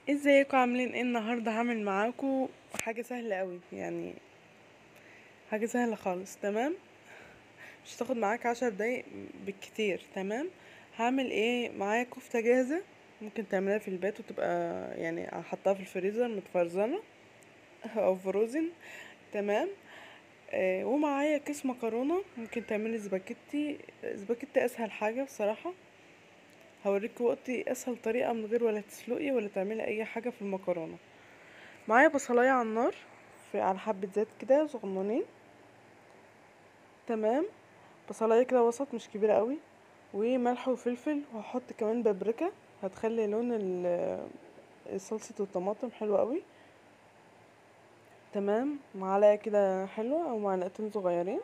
ازيكم عاملين ايه النهارده هعمل معاكم حاجه سهله قوي يعني حاجه سهله خالص تمام مش هتاخد معاك عشر دقايق بالكتير تمام هعمل ايه معايا كفته جاهزه ممكن تعملها في البيت وتبقى يعني هحطها في الفريزر متفرزنه او فروزن تمام آه ومعايا كيس مكرونه ممكن تعملي سباكيتي سباكيتي اسهل حاجه بصراحه هوريك وقتي اسهل طريقه من غير ولا تسلقي ولا تعملي اي حاجه في المكرونه معايا بصلايه على النار في على حبه زيت كده صغننين تمام بصلايه كده وسط مش كبيره قوي وملح وفلفل وهحط كمان بابريكا هتخلي لون ال- صلصه الطماطم حلو قوي تمام معلقه كده حلوه او معلقتين صغيرين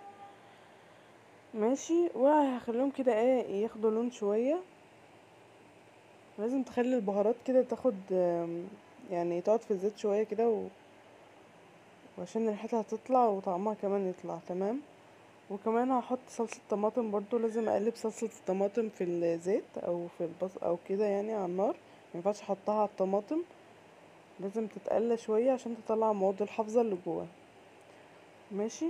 ماشي وهخليهم كده ايه ياخدوا لون شويه لازم تخلي البهارات كده تاخد آم، يعني تقعد في الزيت شويه كده و... وعشان ريحتها تطلع وطعمها كمان يطلع تمام وكمان هحط صلصة طماطم برضو لازم اقلب صلصة الطماطم في الزيت او في البص او كده يعني على النار مينفعش احطها على الطماطم لازم تتقلى شوية عشان تطلع مواد الحافظة اللي جواها ماشي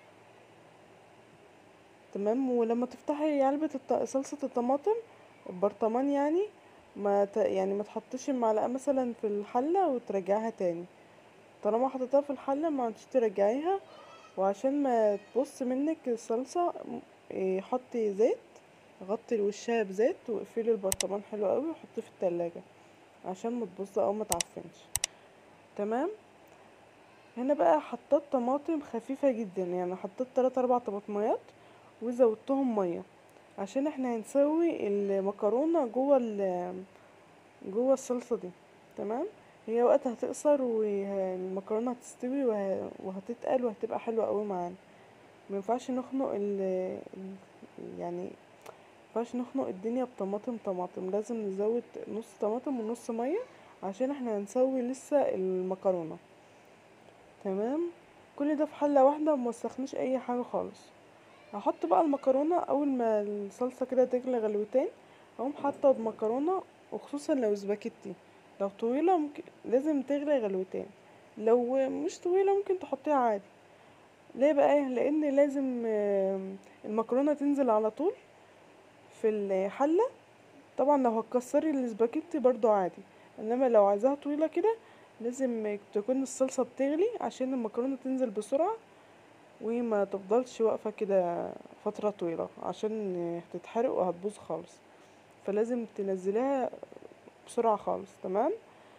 تمام ولما تفتحي علبة الط- صلصة الطماطم البرطمان يعني ما ت... يعني ما تحطيش المعلقة مثلا في الحلة وترجعها تاني طالما حطيتها في الحلة ما عادش ترجعيها وعشان ما تبص منك الصلصة م- إيه، حطي زيت غطي وشها بزيت واقفلي البرطمان حلو قوي وحطيه في التلاجة عشان ما تبص او ما تعفنش تمام هنا بقى حطيت طماطم خفيفة جدا يعني حطيت تلات اربع طماطميات وزودتهم مية عشان احنا هنسوي المكرونة جوه ال- جوه الصلصة دي تمام هي وقت هتقصر والمكرونة هتستوي وه- وهتتقل وهتبقى حلوة قوي معانا مينفعش نخنق ال ال- يعني مينفعش نخنق الدنيا بطماطم طماطم لازم نزود نص طماطم ونص مية عشان احنا هنسوي لسه المكرونة تمام كل ده في حلة واحدة وموسخنيش اي حاجة خالص هحط بقى المكرونة اول ما الصلصة كده تغلي غلوتين اقوم حاطة المكرونة وخصوصا لو سباكيتي لو طويلة ممكن لازم تغلي غلوتين لو مش طويلة ممكن تحطيها عادي ليه بقى لان لازم آم، المكرونة تنزل على طول في الحلة طبعا لو هتكسري الاسباجيتي برضو عادي انما لو عايزاها طويلة كده لازم تكون الصلصة بتغلي عشان المكرونة تنزل بسرعة وما تفضلش واقفة كده فترة طويلة عشان هتتحرق وهتبوظ خالص فلازم تنزليها بسرعة خالص تمام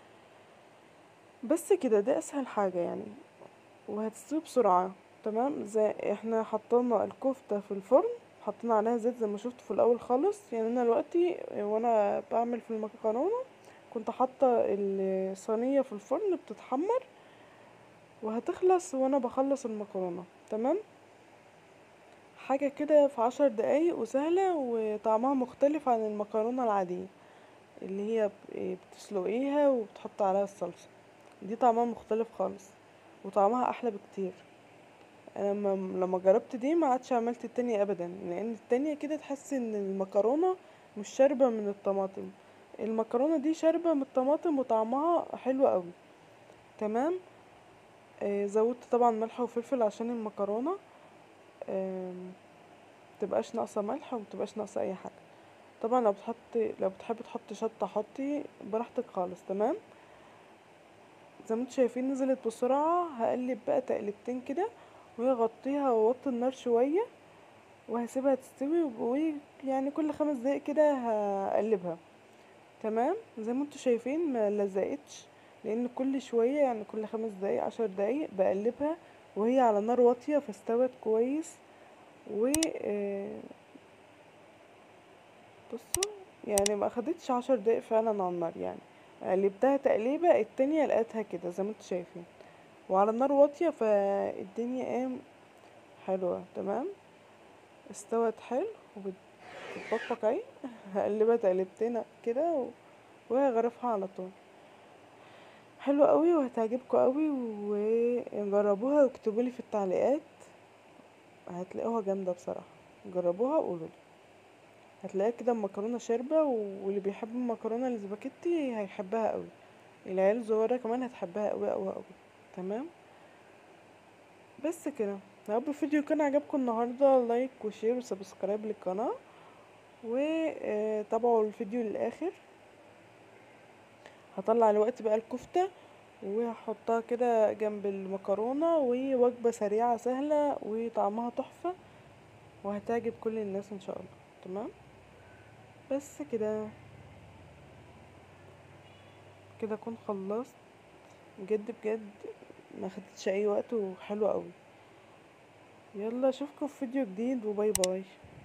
بس كده ده اسهل حاجة يعني وهتستوي بسرعة تمام زي احنا حطينا الكفتة في الفرن حطينا عليها زيت زي ما شفت في الاول خالص يعني انا دلوقتي وانا بعمل في المكرونة كنت حاطة الصينية في الفرن بتتحمر وهتخلص وانا بخلص المكرونة تمام حاجة كده في عشر دقايق وسهلة وطعمها مختلف عن المكرونة العادية اللي هي ب- بتسلقيها وبتحط عليها الصلصة دي طعمها مختلف خالص وطعمها احلى بكتير انا لما لما جربت دي ما عادش عملت التانية ابدا لان التانية كده تحس ان المكرونة مش شاربة من الطماطم المكرونة دي شاربة من الطماطم وطعمها حلو قوي تمام آه زودت طبعا ملح وفلفل عشان المكرونة آم، متبقاش ناقصة ملح ومتبقاش ناقصة اي حاجة طبعا لو بتحطي لو بتحبي تحطي شطة حطي براحتك خالص تمام زي ما انتوا شايفين نزلت بسرعة هقلب بقى تقلبتين كده وهغطيها واوطي النار شوية وهسيبها تستوي ويعني كل خمس دقايق كده هقلبها تمام زي ما انتوا شايفين ما لزقتش لان كل شوية يعني كل خمس دقايق عشر دقايق بقلبها وهي على نار واطية فاستوت كويس و آه، بصوا يعني ما اخدتش عشر دقايق فعلا على النار يعني قلبتها تقليبة التانية لقيتها كده زي ما انتوا شايفين وعلى النار واطية فالدنيا ايه حلوة تمام استوت حلو وبتبقبق اهي هقلبها تقلبتين كده و- وهغرفها على طول حلو قوي وهتعجبكم قوي وجربوها واكتبولي في التعليقات هتلاقوها جامدة بصراحة جربوها وقولولي هتلاقيها كده المكرونة شاربة واللي بيحب المكرونة الاسباجيتي هيحبها قوي العيال الصغيرة كمان هتحبها قوي قوي قوي تمام بس كده يا رب الفيديو يكون عجبكم النهاردة لايك وشير وسبسكرايب للقناة وتابعوا الفيديو للآخر هطلع الوقت بقى الكفتة وهحطها كده جنب المكرونة ووجبة سريعة سهلة وطعمها تحفة وهتعجب كل الناس ان شاء الله تمام بس كده كده اكون خلصت بجد بجد ما خدتش اي وقت وحلو قوي يلا اشوفكم في فيديو جديد وباي باي